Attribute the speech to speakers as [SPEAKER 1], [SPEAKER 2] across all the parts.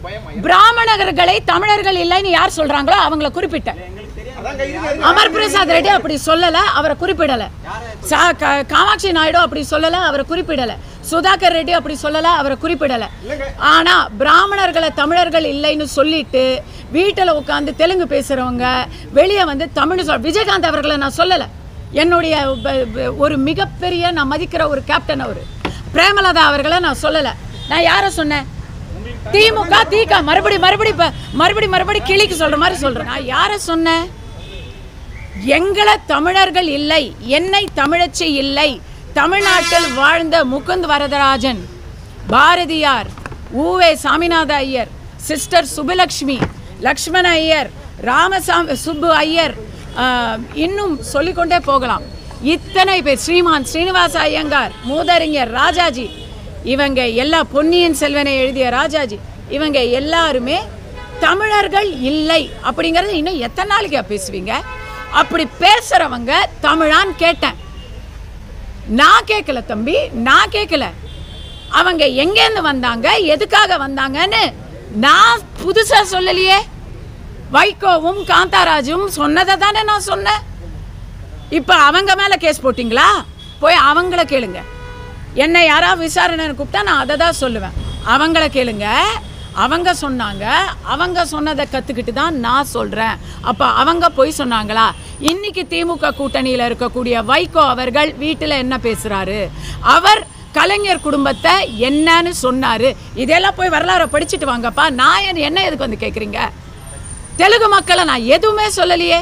[SPEAKER 1] பயமா
[SPEAKER 2] பிராமணர்களை தமிழர்கள் இல்லைன்னு யார் சொல்றாங்களோ அவங்கள குறிப்பிட்டேன்
[SPEAKER 1] அதாங்க இருங்க இருங்க.
[SPEAKER 2] அமர் பிரசாத் ரெட்டி அப்படி சொல்லல அவரை குறிப்பிடல சா- கா- காமாட்சி நாயுடு அப்படி சொல்லல அவரை குறிப்பிடல சுதாகர் ரெட்டி அப்படி சொல்லல அவரை குறிப்பிடல ஆனா பிராமணர்களை தமிழர்கள் இல்லைன்னு சொல்லிட்டு வீட்டில் உட்காந்து தெலுங்கு பேசுறவங்க வெளியே வந்து தமிழ் சொல் விஜயகாந்த் அவர்களை நான் சொல்லல என்னுடைய ப- ப- ஒரு மிகப்பெரிய நான் மதிக்கிற ஒரு கேப்டன் அவர் பிரேமலதா அவர்களை நான் சொல்லல நான் யாரை சொன்னேன் திமுக திக மறுபடி மறுபடி ப- மறுபடி மறுபடி கிளிக்கு சொல்ற மாதிரி சொல்றேன் நான் யாரை சொன்னேன் எங்களை தமிழர்கள் இல்லை என்னை தமிழச்சி இல்லை தமிழ்நாட்டில் வாழ்ந்த முகுந்த் வரதராஜன் பாரதியார் ஊவே சாமிநாத ஐயர் சிஸ்டர் சுபலக்ஷ்மி லக்ஷ்மண ஐயர் ராமசாமி சுப்பு ஐயர் ஆஹ், இன்னும் சொல்லிக்கொண்டே போகலாம் இத்தனை பேர் ஸ்ரீமான் ஸ்ரீனிவாச ஐயங்கார் மூதறிஞர் ராஜாஜி இவங்க எல்லா பொன்னியின் செல்வனை எழுதிய ராஜாஜி இவங்க எல்லாருமே தமிழர்கள் இல்லை அப்படிங்கறது இன்னும் எத்தனை நாளைக்கு பேசுவீங்க அப்படி பேசுறவங்க தமிழான்னு கேட்டேன் நான் கேட்கல தம்பி நான் கேட்கல அவங்க எங்கேருந்து வந்தாங்க எதுக்காக வந்தாங்கன்னு நான் புதுசா சொல்லலையே வைகோவும் காந்தாராஜும் சொன்னதை தானே நான் சொன்னேன் இப்போ அவங்க மேலே கேஸ் போட்டிங்களா போய் அவங்கள கேளுங்க என்னை யாராவது விசாரணை கூப்பிட்டா நான் அதை தான் சொல்லுவேன் அவங்கள கேளுங்க அவங்க சொன்னாங்க அவங்க சொன்னதை கற்றுக்கிட்டு தான் நான் சொல்கிறேன் அப்போ அவங்க போய் சொன்னாங்களா இன்னைக்கு திமுக கூட்டணியில் இருக்கக்கூடிய வைகோ அவர்கள் வீட்டில் என்ன பேசுகிறாரு அவர் கலைஞர் குடும்பத்தை என்னன்னு சொன்னாரு இதெல்லாம் போய் வரலாறை படிச்சுட்டு வாங்கப்பா நான் என்ன- என்ன எதுக்கு வந்து கேட்குறீங்க தெலுங்கு மக்களை நான் எதுவுமே சொல்லலையே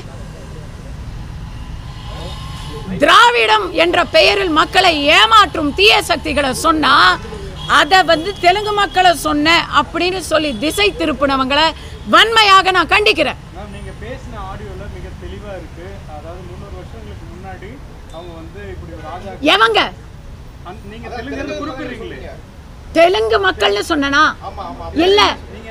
[SPEAKER 2] திராவிடம் என்ற பெயரில் மக்களை ஏமாற்றும் தீய சக்திகளை சொன்னா அதை வந்து தெலுங்கு மக்களை சொன்ன அப்படின்னு சொல்லி திசை திருப்பினவங்களை வன்மையாக நான் கண்டிக்கிறேன்
[SPEAKER 3] மேம் நீங்க பேசின ஆடியோல மிக தெளிவா இருக்கு அதாவது முந்நூறு வருஷங்களுக்கு முன்னாடி அவங்க வந்து இப்படி ஒரு ராஜா
[SPEAKER 2] எவங்க
[SPEAKER 3] அந்த- நீங்க தெலுங்கு குறிப்பிடுறீங்களே
[SPEAKER 2] தெலுங்கு மக்கள்னு சொன்னனா இல்ல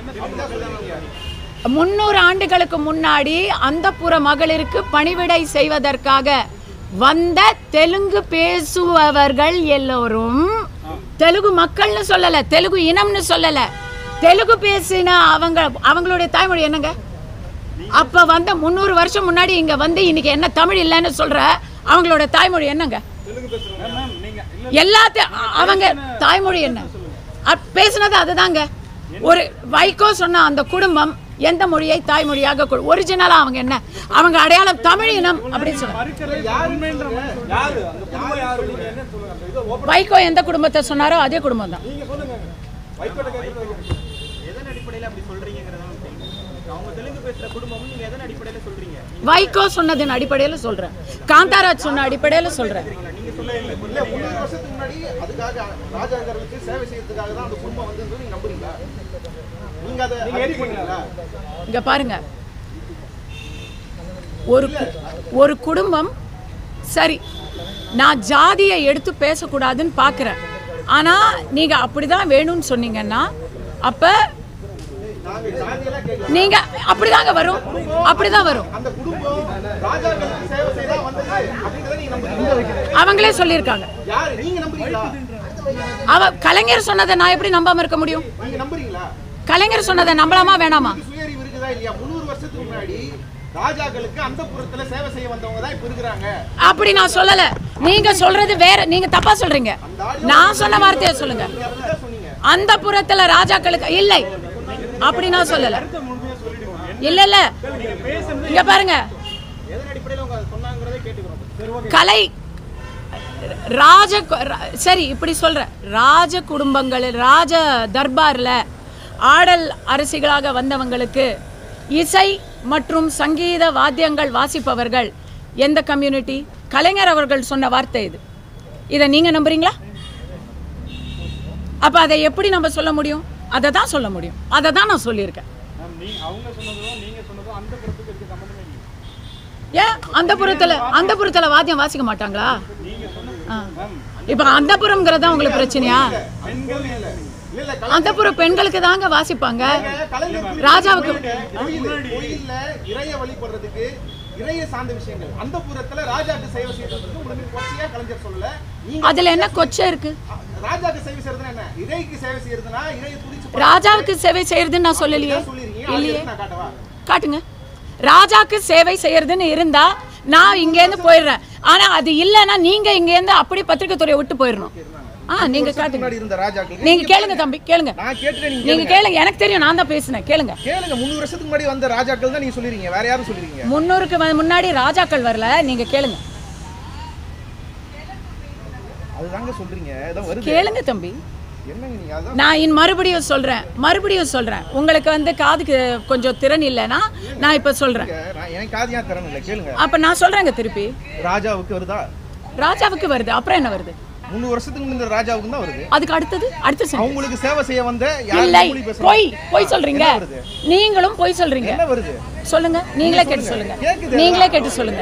[SPEAKER 2] முன்னூறு ஆண்டுகளுக்கு முன்னாடி அந்தப்புற மகளிருக்கு பணிவிடை செய்வதற்காக வந்த தெலுங்கு பேசுபவர்கள் எல்லோரும் தெலுங்கு மக்கள்னு சொல்லல தெலுங்கு இனம்னு சொல்லல தெலுங்கு பேசின அவங்க அவங்களுடைய தாய்மொழி என்னங்க அப்ப வந்த முந்நூறு வருஷம் முன்னாடி இங்க வந்து இன்னைக்கு என்ன தமிழ் இல்லைன்னு சொல்ற அவங்களோட தாய்மொழி என்னங்க
[SPEAKER 3] மேம் மேம் நீங்க இல்ல
[SPEAKER 2] எல்லாத்தையும் அ- அவங்க தாய்மொழி என்ன அ- பேசுனது அதுதாங்க ஒரு வைகோ சொன்ன அந்த குடும்பம் எந்த மொழியை தாய்மொழியாக ஒரிஜினலா அவங்க என்ன அவங்க அடையாளம் தமிழ் இனம் அப்படின்னு சொல்றாங்க
[SPEAKER 3] மறுக்கிறது உண்மைன்ற மாதிரி சொல்றீங்க.
[SPEAKER 1] யாரு அந்த குடும்பம் யாரு நீங்க என்ன சொல்லுங்க அந்த இதை ஓபன்
[SPEAKER 2] வைகோ எந்த குடும்பத்தை சொன்னாரோ அதே குடும்பம் தான்
[SPEAKER 1] நீங்க சொல்லுங்க வைக்கோட்ட கேட்கறது
[SPEAKER 4] எதன் அடிப்படையில் அப்படி சொல்றீங்கிறத அவங்க தெலுங்கு பேசுற குடும்பம் நீங்க எதன் அடிப்படையில் சொல்றீங்க
[SPEAKER 2] வைகோ சொன்னதன் அடிப்படையில் சொல்றேன் காந்தாராஜ் சொன்ன அடிப்படையில் சொல்றேன்
[SPEAKER 1] இல்ல முந்நூறு வருஷத்துக்கு முன்னாடி அதுக்காக ராஜாங்கர்களுக்கு சேவை செய்யறதுக்காக தான் அந்த குடும்பம் வந்தது நீங்க நம்புறீங்களா நீங்க அதை ஏறிப்பீங்களா
[SPEAKER 2] இங்க பாருங்க ஒரு கு- ஒரு குடும்பம் சரி நான் ஜாதியை எடுத்து பேசக்கூடாதுன்னு பார்க்குறேன் ஆனால் நீங்கள் அப்படிதான் வேணும்னு சொன்னீங்கன்னா அப்போ
[SPEAKER 1] நாங்க ஜாதியெல்லாம் கேட்கல
[SPEAKER 2] நீங்கள் அப்படிதாங்க வரும் அப்படிதான் வரும்
[SPEAKER 1] அந்த குடும்பம் ராஜாக்களுக்கு சேவை செய்தா வந்தது அப்படின்றத நீங்க நம்புறீங்களா
[SPEAKER 2] அவங்களே சொல்லியிருக்காங்க
[SPEAKER 1] யாரு நீங்க நம்புறீங்களா
[SPEAKER 2] அவ கலைஞர் சொன்னதை நான் எப்படி நம்பாம இருக்க முடியும்
[SPEAKER 1] நீங்க நம்புறீங்களா
[SPEAKER 2] கலைஞர் சொன்னதை நம்பலாமா வேணாமா
[SPEAKER 1] உங்களுக்கு சுயறிவு இருக்குதா இல்லையா முந்நூறு வருஷத்துக்கு முன்னாடி ராஜாக்களுக்கு அந்த புறத்துல சேவை செய்ய வந்தவங்க தான் இப்ப இருக்கிறாங்க
[SPEAKER 2] அப்படி நான் சொல்லல நீங்க சொல்றது வேற நீங்க தப்பா சொல்றீங்க நான் சொன்ன வார்த்தையை சொல்லுங்க
[SPEAKER 1] நீங்க அப்படிதான் சொன்னீங்க
[SPEAKER 2] அந்த புறத்துல ராஜாக்களுக்கு இல்லை அப்படி நான் சொல்லல இல்ல இல்ல இங்க பாருங்க
[SPEAKER 4] எதன் அடிப்படையில் அவங்க அதை சொன்னாங்கிறதை கேட்டுக்கிறோம்
[SPEAKER 2] கலை ராஜ ர- சரி இப்படி சொல்றேன் ராஜ குடும்பங்கள் ராஜ தர்பார்ல ஆடல் அரசிகளாக வந்தவங்களுக்கு இசை மற்றும் சங்கீத வாத்தியங்கள் வாசிப்பவர்கள் எந்த கம்யூனிட்டி கலைஞர் அவர்கள் சொன்ன வார்த்தை இது இதை நீங்க நம்புறீங்களா அப்ப அதை எப்படி நம்ம சொல்ல முடியும் அதை தான் சொல்ல முடியும் அதை தான் நான் சொல்லியிருக்கேன்
[SPEAKER 3] மேம் நீ அவங்க சொன்னதும் நீங்க சொன்னதும் அந்த புறத்துக்கு இருக்க சம்மந்தமே இல்லை
[SPEAKER 2] ஏன் அந்த புறத்துல அந்த புறத்துல வாத்தியம் வாசிக்க மாட்டாங்களா ஆ. இப்ப அந்த புறம்ங்கிறதா உங்களுக்கு பிரச்சனையா
[SPEAKER 1] பெண்கள் இல்ல இல்ல இல்ல
[SPEAKER 2] அந்த புற பெண்களுக்கு தாங்க வாசிப்பாங்க
[SPEAKER 1] கலைஞர்
[SPEAKER 2] ராஜாவுக்கு
[SPEAKER 1] கோயில் கோயில்ல இறைய வழிபடுறதுக்கு இறைய சார்ந்த விஷயங்கள் அந்த புறத்துல ராஜாக்கு சேவை செய்யறதுக்கு உங்களுக்கு கொச்சையா கலைஞர் சொல்லல நீங்க
[SPEAKER 2] அதுல என்ன கொச்சை இருக்கு
[SPEAKER 1] ராஜாக்கு சேவை செய்யறதுன்னா என்ன இறைக்கு சேவை செய்யறதுனா இறையை துதிச்சு
[SPEAKER 2] ராஜாவுக்கு சேவை செய்யறதுன்னு நான் சொல்லலையே
[SPEAKER 1] சொல்லிருக்கீங்க அது
[SPEAKER 2] இல்லையே
[SPEAKER 1] எதுக்கு நான் காட்டவா
[SPEAKER 2] காட்டுங்க ராஜாக்கு சேவை செய்யறதுன்னு இருந்தா நான் இங்கேருந்து போயிடுறேன் ஆனா அது இல்லைன்னா நீங்க இங்கேருந்து அப்படி பத்திரிக்கை துறையை விட்டு போயிடணும் ஆ நீங்க காட்டுங்க
[SPEAKER 1] முன்னாடி இருந்த ராஜாக்கள்
[SPEAKER 2] நீங்க கேளுங்க தம்பி கேளுங்க
[SPEAKER 1] நான் கேட்டுட்டேன் நீங்க
[SPEAKER 2] நீங்க
[SPEAKER 1] கேளுங்க.
[SPEAKER 2] கேளுங்க எனக்கு தெரியும் நான் தான் பேசினேன் கேளுங்க
[SPEAKER 1] கேளுங்க முந்நூறு வருஷத்துக்கு முன்னாடி வந்த ராஜாக்கள் தான் நீங்க சொல்லிருக்கீங்க வேற யாரும் சொல்லிருக்கீங்க
[SPEAKER 2] முன்னூறுக்கு ம- முன்னாடி ராஜாக்கள் வரல நீங்க கேளுங்க
[SPEAKER 1] அதுதாங்க சொல்றீங்க இதான் வருது
[SPEAKER 2] கேளுங்க தம்பி
[SPEAKER 1] என்னங்க நீங்க அதான்
[SPEAKER 2] நான் இன் மறுபடியும் சொல்றேன் மறுபடியும் சொல்றேன் உங்களுக்கு வந்து காதுக்கு கொஞ்சம் திறன் இல்லைன்னா நான் இப்ப சொல்றேன்
[SPEAKER 1] நான் எனக்கு காது ஏன் தரணும் இல்லை கேளுங்க
[SPEAKER 2] அப்ப நான் சொல்றேங்க திருப்பி
[SPEAKER 1] ராஜாவுக்கு வருதா
[SPEAKER 2] ராஜாவுக்கு வருது அப்புறம் என்ன வருது
[SPEAKER 1] முந்நூறு வருஷத்துக்கு முன்ன இருந்த ராஜாவுக்கு தான் வருது
[SPEAKER 2] அதுக்கு அடுத்தது அடுத்த sentence.
[SPEAKER 1] அவங்களுக்கு சேவை செய்ய வந்த யார்
[SPEAKER 2] இல்லை
[SPEAKER 1] கூலி பேசுறாங்க?
[SPEAKER 2] பொய் பொய் சொல்றீங்க
[SPEAKER 1] என்ன வருது?
[SPEAKER 2] நீங்களும் பொய் சொல்றீங்க
[SPEAKER 1] என்ன வருது
[SPEAKER 2] சொல்லுங்க நீங்களே கேட்டு சொல்லுங்க
[SPEAKER 1] கேக்குது.
[SPEAKER 2] நீங்களே கேட்டு சொல்லுங்க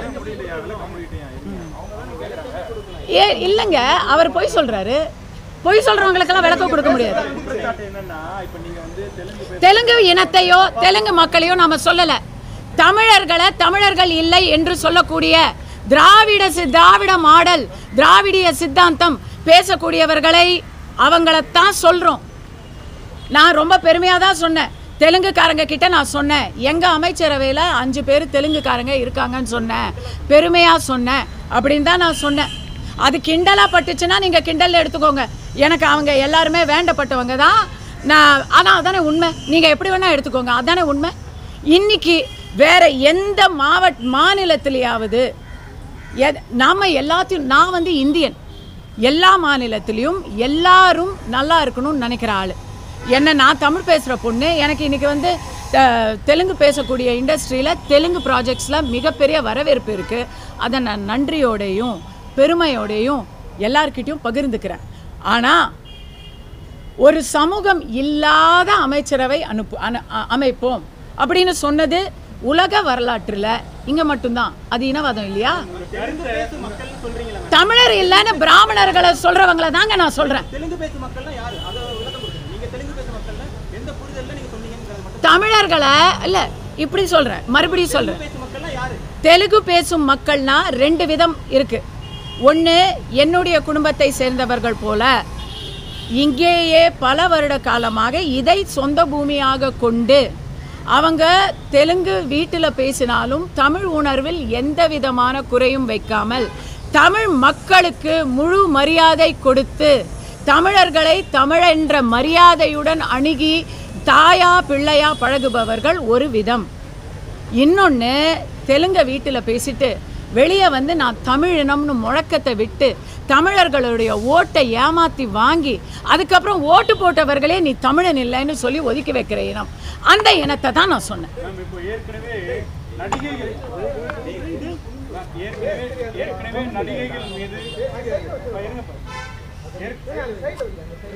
[SPEAKER 2] ஏ இல்லைங்க அவர் பொய் சொல்றாரு பொய் சொல்றவங்களுக்கெல்லாம் விளக்கம் கொடுக்க முடியாது
[SPEAKER 3] குற்றச்சாட்டு என்னன்னா இப்ப நீங்க வந்து தெலுங்கு
[SPEAKER 2] தெலுங்கு இனத்தையோ தெலுங்கு மக்களையோ நாம சொல்லல தமிழர்களை தமிழர்கள் இல்லை என்று சொல்லக்கூடிய திராவிட சி- திராவிட மாடல் திராவிடிய சித்தாந்தம் பேசக்கூடியவர்களை அவங்களத்தான் சொல்றோம் நான் ரொம்ப பெருமையாக தான் சொன்னேன் தெலுங்குக்காரங்க கிட்ட நான் சொன்னேன் எங்கள் அமைச்சரவையில் அஞ்சு பேர் தெலுங்குக்காரங்க இருக்காங்கன்னு சொன்னேன் பெருமையாக சொன்னேன் அப்படின்னு தான் நான் சொன்னேன் அது கிண்டலாக பட்டுச்சுன்னா நீங்கள் கிண்டலில் எடுத்துக்கோங்க எனக்கு அவங்க எல்லாருமே வேண்டப்பட்டவங்க தான் நான் ஆனால் அதானே உண்மை நீங்கள் எப்படி வேணால் எடுத்துக்கோங்க அதானே உண்மை இன்னைக்கு வேற எந்த மாவட்ட மாநிலத்திலேயாவது எத் நாம் எல்லாத்தையும் நான் வந்து இந்தியன் எல்லா மாநிலத்திலையும் எல்லாரும் நல்லா இருக்கணும்னு நினைக்கிற ஆள் என்ன நான் தமிழ் பேசுகிற பொண்ணு எனக்கு இன்னைக்கு வந்து அஹ், தெலுங்கு பேசக்கூடிய இண்டஸ்ட்ரியில் தெலுங்கு ப்ராஜெக்ட்ஸில் மிகப்பெரிய வரவேற்பு இருக்குது அதை நான் நன்றியோடையும் பெருமையோடையும் எல்லார்கிட்டயும் பகிர்ந்துக்கிறேன் ஆனால் ஒரு சமூகம் இல்லாத அமைச்சரவை அனுப்பு அனு அ- அமைப்போம் அப்படின்னு சொன்னது உலக வரலாற்றில் இங்கே மட்டும்தான் அது இனவாதம் இல்லையா
[SPEAKER 4] தெலுங்கு பேசும் மக்கள்னு சொல்றீங்களா
[SPEAKER 2] தமிழர் இல்லைன்னு பிராமணர்களை சொல்றவங்கள தாங்க நான் சொல்றேன்
[SPEAKER 4] தெலுங்கு பேசும் மக்கள்னா யாரு அதை விளக்கம் கொடுங்க நீங்க தெலுங்கு பேசும் மக்கள்னா எந்த புரிதல்ல நீங்க சொன்னீங்கங்கிறது மட்டும்
[SPEAKER 2] தமிழர்களை இல்ல இப்படி சொல்றேன் மறுபடியும் சொல்றேன்
[SPEAKER 4] பேசும் மக்கள்னா யாரு
[SPEAKER 2] தெலுங்கு பேசும் மக்கள்னா ரெண்டு விதம் இருக்கு ஒன்று என்னுடைய குடும்பத்தை சேர்ந்தவர்கள் போல இங்கேயே பல வருட காலமாக இதை சொந்த பூமியாக கொண்டு அவங்க தெலுங்கு வீட்டில் பேசினாலும் தமிழ் உணர்வில் எந்த விதமான குறையும் வைக்காமல் தமிழ் மக்களுக்கு முழு மரியாதை கொடுத்து தமிழர்களை தமிழென்ற மரியாதையுடன் அணுகி தாயா பிள்ளையா பழகுபவர்கள் ஒரு விதம் இன்னொன்று தெலுங்க வீட்டில் பேசிட்டு வெளியே வந்து நான் தமிழினம்னு முழக்கத்தை விட்டு தமிழர்களுடைய ஓட்டை ஏமாத்தி வாங்கி அதுக்கப்புறம் ஓட்டு போட்டவர்களே நீ தமிழன் இல்லைன்னு சொல்லி ஒதுக்கி வைக்கிற இனம் அந்த இனத்தை தான் நான் சொன்னேன்
[SPEAKER 3] மேம் இப்போ ஏற்கனவே நடிகைகள் மேம், ஏற்கனவே ஏற்கனவே நடிகைகள் மீது இப்ப இருங்கப்பா. ஏற்க-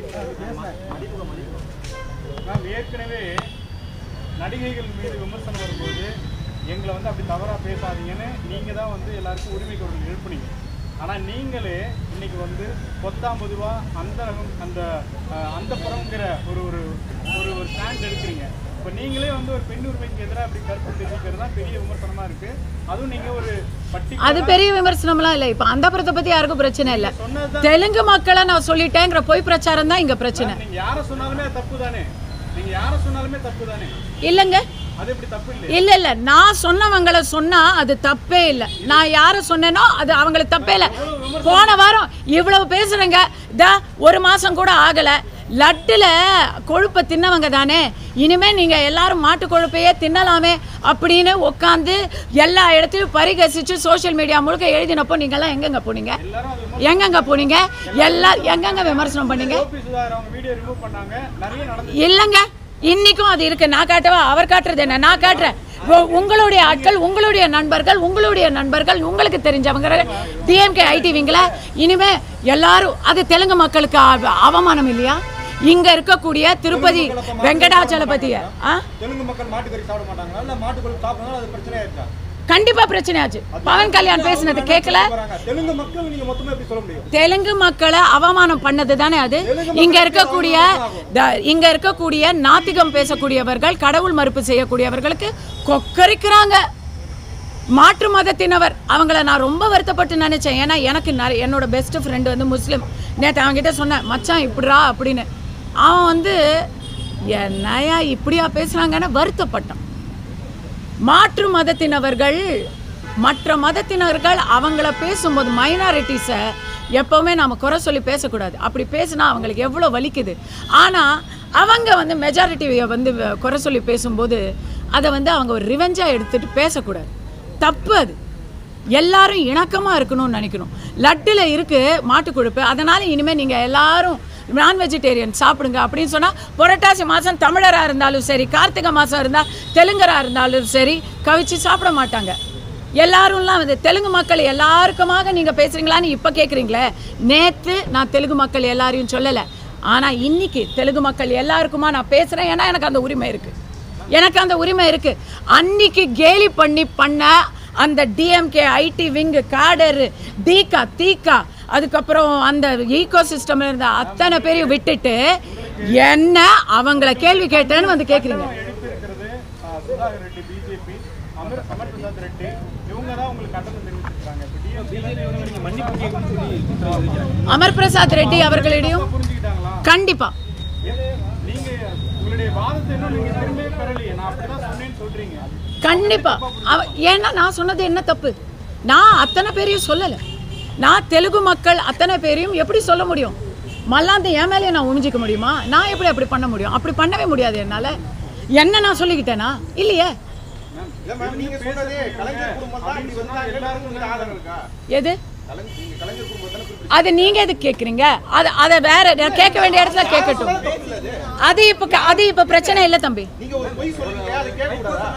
[SPEAKER 3] மேம் ஏற்கனவே நடிகைகள் மீது விமர்சனம் வரும்போது எங்களை வந்து அப்படி தவறா பேசாதீங்கன்னு நீங்க தான் வந்து எல்லாருக்கும் உரிமை குரல் எழுப்புனீங்க ஆனா நீங்களே இன்னைக்கு வந்து பொத்தாம்பது ரூபா அந்த அந்த அஹ், அந்த புறங்கிற ஒரு ஒரு ஒரு ஒரு ஸ்டாண்ட் எடுக்கிறீங்க இப்போ நீங்களே வந்து ஒரு பெண் உரிமைக்கு எதிராக அப்படி கருத்து தெரிவிக்கிறது தான் பெரிய விமர்சனமா இருக்கு அதுவும் நீங்க ஒரு பட்டி
[SPEAKER 2] அது பெரிய விமர்சனம்லாம் இல்லை இப்போ அந்த புறத்தை பற்றி யாருக்கும் பிரச்சனை இல்லை
[SPEAKER 3] சொன்னதுதான்
[SPEAKER 2] தெலுங்கு மக்களை நான் சொல்லிட்டேங்கிற பொய் பிரச்சாரம் தான் இங்கே பிரச்சனை
[SPEAKER 3] நீங்க யாரை சொன்னாலுமே அது தப்பு தானே நீங்க யாரை சொன்னாலுமே தப்பு தானே
[SPEAKER 2] இல்லைங்க
[SPEAKER 3] அது எப்படி தப்பு இல்லை
[SPEAKER 2] இல்ல இல்ல நான் சொன்னவங்களை சொன்னா அது தப்பே இல்ல நான் யார சொன்னேனோ அது அவங்களுக்கு தப்பே இல்ல போன வாரம் இவ்வளவு பேசுறேங்க தா ஒரு மாசம் கூட ஆகல லட்டுல கொழுப்பை தின்னவங்க தானே இனிமே நீங்க எல்லாரும் மாட்டு கொழுப்பையே தின்னலாமே அப்படின்னு உட்காந்து எல்லா இடத்துலயும் பரிகசிச்சு சோஷியல் மீடியா முழுக்க எழுதினப்போ நீங்க எல்லாம் எங்கெங்க போனீங்க எங்கெங்க போனீங்க எல்லா எங்கெங்க விமர்சனம் பண்ணீங்க
[SPEAKER 3] கோபி சுதாகர் அவங்க வீடியோ ரிமூவ் பண்ணாங்க நிறைய நடந்து
[SPEAKER 2] இல்லைங்க இன்னைக்கும் அது இருக்கு நான் காட்டவா அவர் காட்டுறது என்ன நான் காட்டுறேன் உ- உங்களுடைய ஆட்கள் உங்களுடைய நண்பர்கள் உங்களுடைய நண்பர்கள் உங்களுக்கு தெரிஞ்சவங்க டிஎம்கே ஐடிவிங்கள இனிமே எல்லாரும் அது தெலுங்கு மக்களுக்கு அவ- அவமானம் இல்லையா இங்க இருக்கக்கூடிய திருப்பதி வெங்கடாச்சலபதிய ஆ
[SPEAKER 5] தெலுங்கு மக்கள் மாட்டுக்கறி சாப்பிட மாட்டாங்களா இல்ல மாட்டுக்கறி சாப்பிடனால அது பிரச்சனையா இருக்கா
[SPEAKER 2] கண்டிப்பா பிரச்சனையாச்சு பவன் கல்யாண் பேசினது கேட்கல
[SPEAKER 5] வராங்க தெலுங்கு மக்கள் நீங்க மொத்தமா எப்படி சொல்ல முடியும்
[SPEAKER 2] தெலுங்கு மக்களை அவமானம் பண்ணது தானே அது இங்க இருக்கக்கூடிய த- இங்க இருக்கக்கூடிய நாத்திகம் பேசக்கூடியவர்கள் கடவுள் மறுப்பு செய்யக்கூடியவர்களுக்கு கொக்கரிக்கிறாங்க மாற்று மதத்தினவர் அவங்கள நான் ரொம்ப வருத்தப்பட்டு நினைச்சேன் ஏன்னா எனக்கு நிறைய என்னோட பெஸ்ட் ஃப்ரெண்டு வந்து முஸ்லீம் நேற்று அவன்கிட்ட சொன்னேன் மச்சான் இப்படிரா அப்படின்னு அவன் வந்து என்னையா இப்படியா பேசுறாங்கன்னு வருத்தப்பட்டோம் மாற்று மதத்தினவர்கள் மற்ற மதத்தினர்கள் அவங்கள பேசும்போது மைனாரிட்டிஸை எப்போவுமே நம்ம குறை சொல்லி பேசக்கூடாது அப்படி பேசினா அவங்களுக்கு எவ்வளோ வலிக்குது ஆனால் அவங்க வந்து மெஜாரிட்டியை வந்து குறை சொல்லி பேசும்போது அதை வந்து அவங்க ஒரு ரிவெஞ்சாக எடுத்துட்டு பேசக்கூடாது தப்பு அது எல்லாரும் இணக்கமாக இருக்கணும்னு நினைக்கணும் லட்டில் இருக்குது மாட்டு கொழுப்பு அதனால் இனிமேல் நீங்கள் எல்லாரும் நான் வெஜிடேரியன் சாப்பிடுங்க அப்படின்னு சொன்னால் புரட்டாசி மாதம் தமிழராக இருந்தாலும் சரி கார்த்திகை மாதம் இருந்தால் தெலுங்கராக இருந்தாலும் சரி கவிச்சு சாப்பிட மாட்டாங்க எல்லாரும்லாம் வந்து தெலுங்கு மக்கள் எல்லாருக்குமாக நீங்கள் பேசுகிறீங்களான்னு இப்போ கேட்குறீங்களே நேற்று நான் தெலுங்கு மக்கள் எல்லாரையும் சொல்லலை ஆனால் இன்னைக்கு தெலுங்கு மக்கள் எல்லாருக்குமா நான் பேசுகிறேன் ஏன்னா எனக்கு அந்த உரிமை இருக்குது எனக்கு அந்த உரிமை இருக்கு அன்னைக்கு கேலி பண்ணி பண்ண அந்த டிஎம்கே ஐடி விங்கு காடரு தீகா தீகா அதுக்கப்புறம் அந்த ஈகோ சிஸ்டம்ல இருந்த அத்தனை பேரையும் விட்டுட்டு என்ன அவங்கள கேள்வி கேட்டேன்னு வந்து கேட்குறீங்க
[SPEAKER 3] எடுத்து இருக்கிறது சுதாகர் ரெட்டி பிஜேபி அமர் அமர் பிரசாத் ரெட்டி இவங்க தான் உங்களுக்கு கண்டனம் தெரிவிச்சிருக்காங்க இப்போ டிஎம்கே மன்னிப்பு கேட்கணும்
[SPEAKER 2] அமர் பிரசாத் ரெட்டி அவர்களிடையும்
[SPEAKER 3] புரிஞ்சுக்கிட்டாங்களா
[SPEAKER 2] கண்டிப்பா
[SPEAKER 3] எது? நீங்க உங்களுடைய வாதத்தை இன்னும் நீங்க திரும்பவே பெறலையே நான் அப்படிதான் சொன்னேன்னு சொல்றீங்க
[SPEAKER 2] கண்டிப்பா அவ ஏன்னா நான் சொன்னது என்ன தப்பு நான் அத்தனை பேரையும் சொல்லலை நான் தெலுங்கு மக்கள் அத்தனை பேரையும் எப்படி சொல்ல முடியும் மல்லாந்து என் மேலேயே நான் உமிஞ்சிக்க முடியுமா நான் எப்படி அப்படி பண்ண முடியும் அப்படி பண்ணவே முடியாது என்னால் என்ன நான் சொல்லிக்கிட்டேனா இல்லையே
[SPEAKER 1] இல்ல மேம் நீங்க சொன்னதே கலைஞர் குடும்பம் தான் இப்படி வந்தா எல்லாருக்கும் உங்க ஆதரவு இருக்கா
[SPEAKER 2] எது
[SPEAKER 1] கலைஞர் நீங்க கலைஞர் குடும்பம் தானே குறிப்பிட்டு
[SPEAKER 2] அது நீங்க எதுக்கு கேட்குறீங்க அது அதை வேற நான் கேட்க வேண்டிய இடத்துல கேட்கட்டும்
[SPEAKER 1] தப்பு இல்ல அது
[SPEAKER 2] அது இப்போ க- அது இப்போ பிரச்சனை இல்லை தம்பி
[SPEAKER 1] நீங்க ஒரு பொய் சொல்றீங்க அதை கேட்க கூடாதா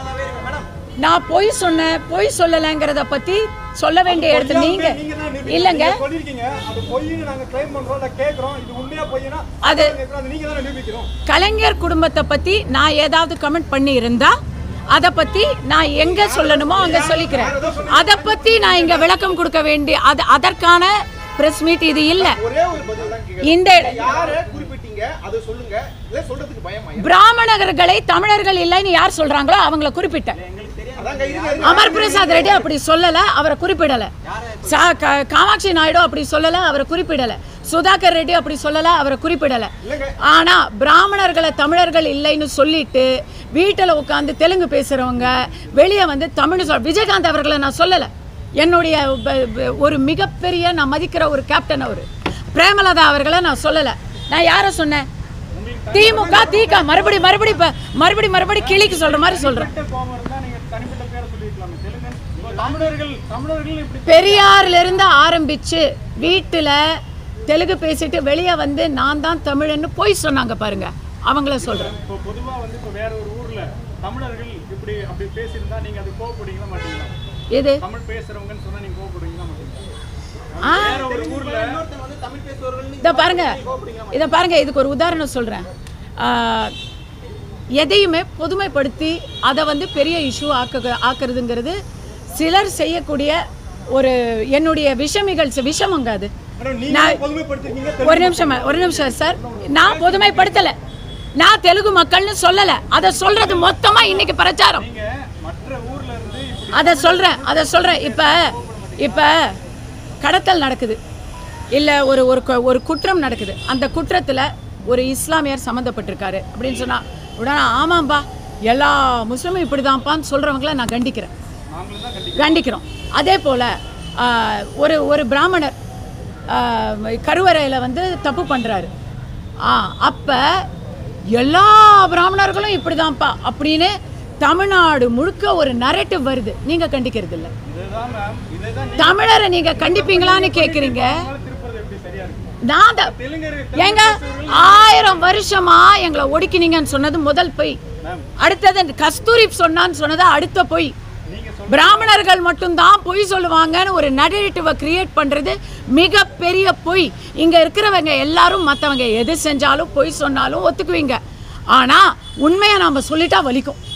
[SPEAKER 2] நான் பொய் சொன்னேன் பொய் சொல்லலைங்கிறத பத்தி சொல்ல வேண்டிய இடத்துல நீங்க
[SPEAKER 5] நீங்க தான் நிரூபிக்கிறீங்க.
[SPEAKER 2] இல்லைங்க
[SPEAKER 5] நீங்க சொல்லிருக்கீங்க அது பொய்ன்னு நாங்க கிளைம் பண்றோம் இல்ல கேக்குறோம் இது உண்மையா பொய்னா
[SPEAKER 2] அது
[SPEAKER 5] அது நீங்க தான் நிரூபிக்கிறோம்
[SPEAKER 2] கலைஞர் குடும்பத்தை பத்தி நான் ஏதாவது கமெண்ட் பண்ணி இருந்தா அதை பத்தி நான் எங்க சொல்லணுமோ அங்க சொல்லிக்கிறேன் அதை பத்தி நான் இங்க விளக்கம் கொடுக்க வேண்டிய அது அதற்கான பிரஸ் மீட் இது இல்ல
[SPEAKER 1] ஒரே ஒரு பதில் தான் கேட்கறேன்
[SPEAKER 2] இந்த இட-
[SPEAKER 1] யார குறிப்பிட்டீங்க அதை சொல்லுங்க இதை சொல்றதுக்கு பயமா
[SPEAKER 2] பிராமணர்களை தமிழர்கள் இல்லைன்னு யார் சொல்றாங்களோ அவங்கள குறிப்பிட்டேன்
[SPEAKER 1] அதாங்க இருங்க இருங்க.
[SPEAKER 2] அமர் பிரசாத் ரெட்டி அப்படி சொல்லல அவரை குறிப்பிடல சா- க- காமாட்சி நாயுடு அப்படி சொல்லல அவரை குறிப்பிடல சுதாகர் ரெட்டி அப்படி சொல்லல அவரை குறிப்பிடல ஆனா பிராமணர்களை தமிழர்கள் இல்லைன்னு சொல்லிட்டு வீட்டில் உட்காந்து தெலுங்கு பேசுறவங்க வெளியே வந்து தமிழ் சொல் விஜயகாந்த் அவர்களை நான் சொல்லல என்னுடைய ப- ப- ஒரு மிகப்பெரிய நான் மதிக்கிற ஒரு கேப்டன் அவர் பிரேமலதா அவர்களை நான் சொல்லல நான் யாரை சொன்னேன் திமுக திக மறுபடி மறுபடி ப- மறுபடி மறுபடி கிளிக்கு சொல்ற மாதிரி சொல்றேன்
[SPEAKER 3] தனிப்பட்ட கோபம் இருந்தா நீங்க தனிப்பட்ட பேரை சொல்லிருக்கலாமே தெலுங்கு இப்போ தமிழர்கள் தமிழர்கள் இப்படி
[SPEAKER 2] பெரியார்ல இருந்து ஆரம்பிச்சு வீட்டுல தெலுங்கு பேசிட்டு வெளியே வந்து நான் தான் தமிழன்னு போய் சொன்னாங்க பாருங்க அவங்கள சொல்றேன்
[SPEAKER 3] இப்போ பொதுவா வந்து இப்போ வேற ஒரு ஊர்ல தமிழர்கள் இப்படி அப்படி பேசியிருந்தா நீங்க அது கோவப்படுவீங்களா மாட்டீங்களா
[SPEAKER 2] எது
[SPEAKER 3] தமிழ் பேசுறவங்கன்னு சொன்னா நீங்க கோவப்படுவீங்களா மாட்டீங்களா
[SPEAKER 2] ஆ
[SPEAKER 3] வேற ஒரு ஊர்ல
[SPEAKER 4] இன்னொருத்தன் வந்து தமிழ் பேசுபவர்கள்
[SPEAKER 2] இதை பாருங்க இதை பாருங்க இதுக்கு ஒரு உதாரணம் சொல்றேன் ஆ, எதையுமே பொதுமைப்படுத்தி அதை வந்து பெரிய இஷ்யூ ஆக்க ஆக்குறதுங்கிறது சிலர் செய்யக்கூடிய ஒரு என்னுடைய விஷமிகள் விஷமங்க அது
[SPEAKER 5] மேடம் நீங்க
[SPEAKER 2] நான்-
[SPEAKER 5] பொதுமைப்படுத்திருக்கீங்க
[SPEAKER 2] ஒரு நிமிஷம் ஒரு நிமிஷம் சார் நான் பொதுமைப்படுத்தல நான் தெலுங்கு மக்கள்னு சொல்லல அதை சொல்றது மொத்தமா இன்னைக்கு பிரச்சாரம்
[SPEAKER 3] நீங்க மற்ற ஊர்ல இருந்து இப்படி
[SPEAKER 2] அதை சொல்றேன் அதை சொல்றேன் இப்ப இப்ப கடத்தல் நடக்குது இல்ல ஒரு ஒரு கு- ஒரு குற்றம் நடக்குது அந்த குற்றத்துல ஒரு இஸ்லாமியர் சம்மந்தப்பட்டிருக்காரு அப்படின்னு சொன்னா உடனே ஆமாம்பா எல்லா முஸ்லீமும் இப்படிதான்ப்பான்னு சொல்றவங்கள நான் கண்டிக்கிறேன்
[SPEAKER 3] நாங்களும் தான் கண்டிப்பா
[SPEAKER 2] கண்டிக்கிறோம் அதே போல் ஒரு ஒரு பிராமணர் கருவறையில் வந்து தப்பு பண்ணுறாரு ஆ அப்போ எல்லா பிராமணர்களும் இப்படிதான்ப்பா அப்படின்னு தமிழ்நாடு முழுக்க ஒரு நரேட்டிவ் வருது நீங்கள் கண்டிக்கிறது இல்லை
[SPEAKER 3] இதுதான் மேம் இதுதான்
[SPEAKER 2] தமிழரை நீங்கள் கண்டிப்பீங்களான்னு கேட்குறீங்க
[SPEAKER 3] நீங்க திருப்பது எப்படி சரியா இருக்கு
[SPEAKER 2] நான் தான்
[SPEAKER 3] தெலுங்கர்
[SPEAKER 2] ஏங்க ஆயிரம் வருஷமா எங்களை ஒடுக்கினீங்கன்னு சொன்னது முதல் பொய் அடுத்தது கஸ்தூரி சொன்னான்னு சொன்னது அடுத்த பொய் பிராமணர்கள் மட்டும்தான் பொய் சொல்லுவாங்கன்னு ஒரு நரேட்டிவை கிரியேட் பண்றது மிகப்பெரிய பொய் இங்க இருக்கிறவங்க எல்லாரும் மற்றவங்க எது செஞ்சாலும் பொய் சொன்னாலும் ஒத்துக்குவீங்க ஆனா உண்மையை நாம சொல்லிட்டா வலிக்கும்